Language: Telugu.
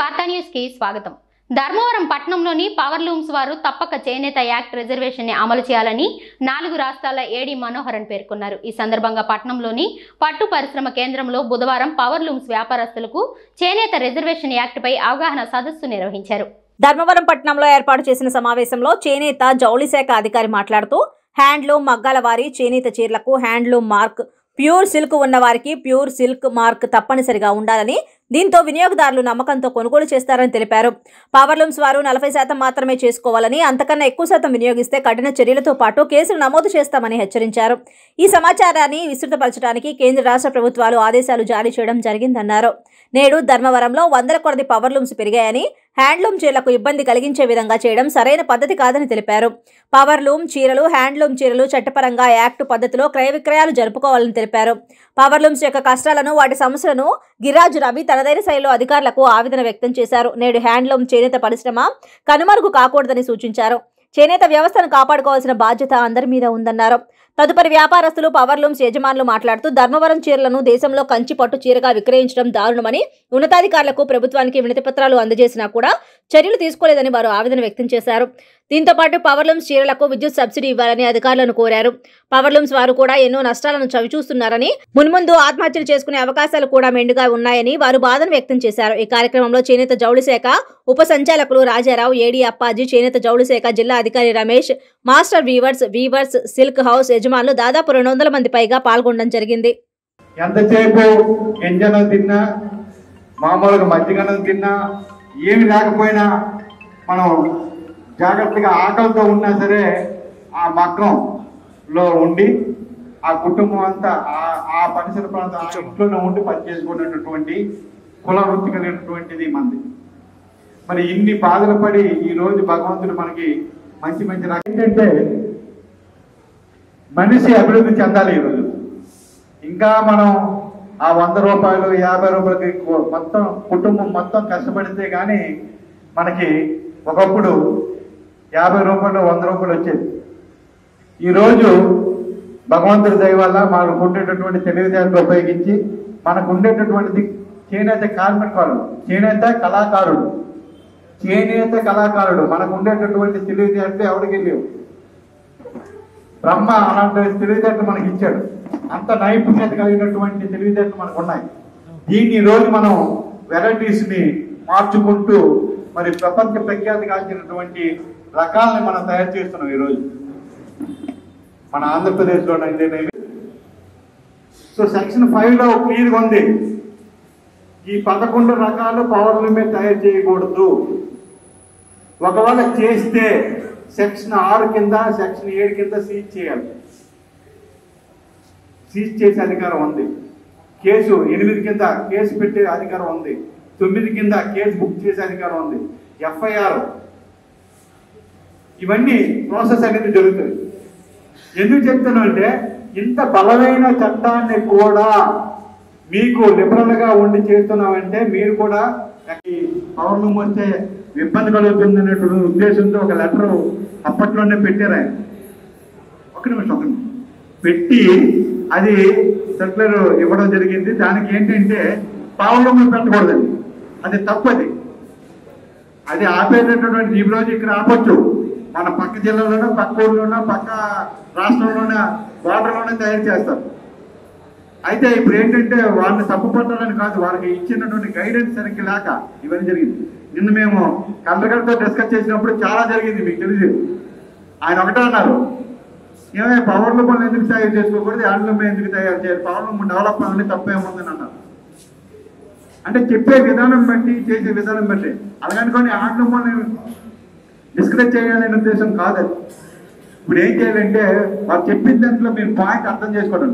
వార్తా న్యూస్ కి స్వాగతం ధర్మవరం పట్టణంలోని పవర్ లూమ్స్ వారు తప్పక చేనేత యాక్ట్ రిజర్వేషన్ ని అమలు చేయాలని నాలుగు రాష్ట్రాల ఏడీ మనోహరన్ పేర్కొన్నారు ఈ సందర్భంగా పట్టణంలోని పట్టు పరిశ్రమ కేంద్రంలో బుధవారం పవర్ లూమ్స్ వ్యాపారస్తులకు చేనేత రిజర్వేషన్ యాక్ట్ పై అవగాహన సదస్సు నిర్వహించారు ధర్మవరం పట్టణంలో ఏర్పాటు చేసిన సమావేశంలో చేనేత జౌళి శాఖ అధికారి మాట్లాడుతూ హ్యాండ్లూమ్ మగ్గాల వారి చేనేత చీరలకు హ్యాండ్లూమ్ మార్క్ ప్యూర్ సిల్క్ ఉన్న వారికి ప్యూర్ సిల్క్ మార్క్ తప్పనిసరిగా ఉండాలని దీంతో వినియోగదారులు నమ్మకంతో కొనుగోలు చేస్తారని తెలిపారు పవర్లూమ్స్ వారు నలభై శాతం మాత్రమే చేసుకోవాలని అంతకన్నా ఎక్కువ శాతం వినియోగిస్తే కఠిన చర్యలతో పాటు కేసులు నమోదు చేస్తామని హెచ్చరించారు ఈ సమాచారాన్ని విస్తృతపరచడానికి కేంద్ర రాష్ట్ర ప్రభుత్వాలు ఆదేశాలు జారీ చేయడం జరిగిందన్నారు నేడు ధర్మవరంలో వందల కొలది పవర్లూమ్స్ పెరిగాయని హ్యాండ్లూమ్ చీరలకు ఇబ్బంది కలిగించే విధంగా చేయడం సరైన పద్ధతి కాదని తెలిపారు పవర్లూమ్ చీరలు హ్యాండ్లూమ్ చీరలు చట్టపరంగా యాక్టు పద్ధతిలో క్రయ విక్రయాలు జరుపుకోవాలని తెలిపారు పవర్లూమ్స్ యొక్క కష్టాలను వాటి సమస్యలను గిరాజు రవి తనదైన శైలిలో అధికారులకు ఆవేదన వ్యక్తం చేశారు నేడు హ్యాండ్లూమ్ చేనేత పరిశ్రమ కనుమరుగు కాకూడదని సూచించారు చేనేత వ్యవస్థను కాపాడుకోవాల్సిన బాధ్యత అందరి మీద ఉందన్నారు తదుపరి వ్యాపారస్తులు పవర్లూమ్స్ యజమానులు మాట్లాడుతూ ధర్మవరం చీరలను దేశంలో కంచి పట్టు చీరగా విక్రయించడం దారుణమని ఉన్నతాధికారులకు ప్రభుత్వానికి వినతి పత్రాలు అందజేసినా కూడా చర్యలు తీసుకోలేదని వారు ఆవేదన వ్యక్తం చేశారు దీంతో పాటు పవర్లూమ్స్ చీరలకు విద్యుత్ సబ్సిడీ ఇవ్వాలని అధికారులను కోరారు పవర్లూమ్స్ వారు కూడా ఎన్నో నష్టాలను చవిచూస్తున్నారని మున్ముందు ఆత్మహత్యలు చేసుకునే అవకాశాలు కూడా మెండుగా ఉన్నాయని వారు బాధను వ్యక్తం చేశారు ఈ కార్యక్రమంలో చేనేత జౌళి శాఖ ఉప సంచాలకులు రాజారావు ఏడి అప్పాజీ చేనేత జౌళి శాఖ జిల్లా అధికారి Ramesh master weavers weavers silk house యజమానులు దాదాపు రెండు వందల మంది పైగా పాల్గొనడం జరిగింది ఎంతసేపు ఎంజనం తిన్నా మామూలుగా మజ్జిగనం తిన్నా ఏమి లేకపోయినా మనం జాగ్రత్తగా ఆకలితో ఉన్నా సరే ఆ మగ్గంలో ఉండి ఆ కుటుంబం అంతా ఆ- ఆ పరిసర ప్రాంతం ఆ ఇంట్లోనే ఉండి పనిచేసుకునేటటువంటి కుల వృత్తి కలిగినటువంటిది మంది మరి ఇన్ని బాధలు పడి ఈ రోజు భగవంతుడు మనకి మంచి మంచి రకం ఏంటంటే మనిషి అభివృద్ధి చెందాలి ఈరోజు ఇంకా మనం ఆ వంద రూపాయలు యాభై రూపాయలకి కు- మొత్తం కుటుంబం మొత్తం కష్టపడితే కానీ మనకి ఒకప్పుడు యాభై రూపాయలు వంద రూపాయలు వచ్చేది ఈరోజు భగవంతుడి దయ వల్ల మనకు ఉండేటటువంటి తెలివితేటలు ఉపయోగించి మనకు ఉండేటటువంటిది చేనేత కార్మికులు చేనేత కళాకారుడు చేనేత కళాకారుడు మనకు ఉండేటటువంటి తెలివితేటలు ఎవరికి లేవు బ్రహ్మ అలాంటి తెలివితేటలు మనకి ఇచ్చాడు అంత నైపుణ్యత కలిగినటువంటి తెలివితేటలు మనకు ఉన్నాయి దీన్ని ఈ రోజు మనం వెరైటీస్ ని మార్చుకుంటూ మరి ప్రపంచ ప్రఖ్యాతి కాల్చినటువంటి రకాలని మనం తయారు చేస్తున్నాం ఈ రోజు మన ఆంధ్రప్రదేశ్లో అయితేనేమి సో సెక్షన్ ఫైవ్ లో క్లియర్గా ఉంది ఈ పదకొండు రకాలు పవర్ల మీద తయారు చేయకూడదు ఒకవేళ చేస్తే సెక్షన్ ఆరు కింద సెక్షన్ ఏడు కింద సీజ్ చేయాలి సీజ్ చేసే అధికారం ఉంది కేసు ఎనిమిది కింద కేసు పెట్టే అధికారం ఉంది తొమ్మిది కింద కేసు బుక్ చేసే అధికారం ఉంది ఎఫ్ఐఆర్ ఇవన్నీ ప్రాసెస్ అనేది జరుగుతుంది ఎందుకు చెప్తున్నా అంటే ఇంత బలమైన చట్టాన్ని కూడా మీకు లిబరల్ గా ఉండి చేస్తున్నామంటే మీరు కూడా ఈ పౌర్ణం వస్తే ఇబ్బంది కలుగుతుంది అనేటువంటి ఉద్దేశంతో ఒక లెటర్ అప్పట్లోనే పెట్టారు ఆయన ఒక నిమిషం ఒక నిమిషం పెట్టి అది సర్కులర్ ఇవ్వడం జరిగింది దానికి ఏంటంటే పావులమ్మ పెట్టకూడదండి అది తప్పది అది ఆపేటటువంటి ఈ రోజు ఇక్కడ ఆపొచ్చు మన పక్క జిల్లాలోనో పక్క ఊర్లోనో పక్క రాష్ట్రంలోనో బార్డర్లోనే తయారు చేస్తారు అయితే ఇప్పుడు ఏంటంటే వాళ్ళని తప్పు పట్టాలని కాదు వాళ్ళకి ఇచ్చినటువంటి గైడెన్స్ సరిగ్గా లేక ఇవన్నీ జరిగింది నిన్న మేము కలెక్టర్తో డిస్కస్ చేసినప్పుడు చాలా జరిగింది మీకు తెలియదు ఆయన ఒకటే అన్నారు ఏమైనా పవర్ లూమ్ ఎందుకు తయారు చేసుకోకూడదు హ్యాండ్ లూమ్ ఎందుకు తయారు చేయాలి పవర్ లూమ్ డెవలప్ అవ్వాలి తప్పేముందని అన్నారు అంటే చెప్పే విధానం బట్టి చేసే విధానం బట్టి అలాగనుకొని హ్యాండ్ లూమ్ డిస్కరేజ్ చేయాలనే ఉద్దేశం కాదు అది ఇప్పుడు ఏం చేయాలంటే వాళ్ళు చెప్పిన దాంట్లో మీరు పాయింట్ అర్థం చేసుకోవడం